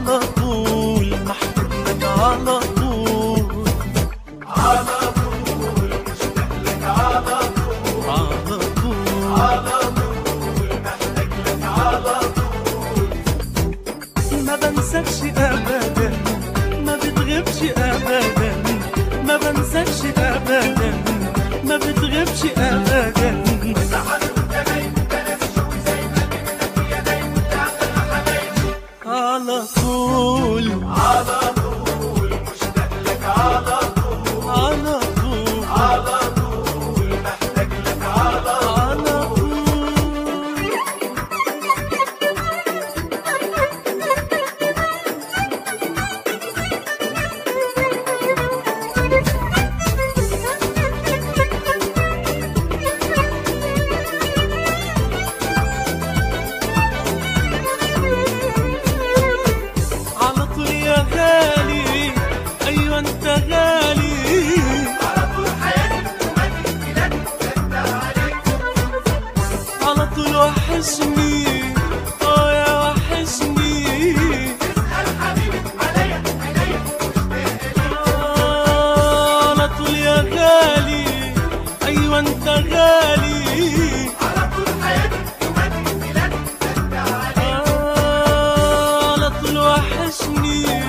على طول محتاج لك على طول على طول مشتاق لك على طول على طول على طول محتاج لك على طول ما بنساكش ابدا ما بتغيبش ابدا ما بنساكش ابدا ما بتغيبش ابدا على طول على طول مشتاق لك على طول على طول على طول محتاج لك على طول على طول يا غالي ايوه انت غالي على طول على طول وحشني اه يا وحشني آه، على طول يا غالي ايوه انت غالي آه، على طول وحشني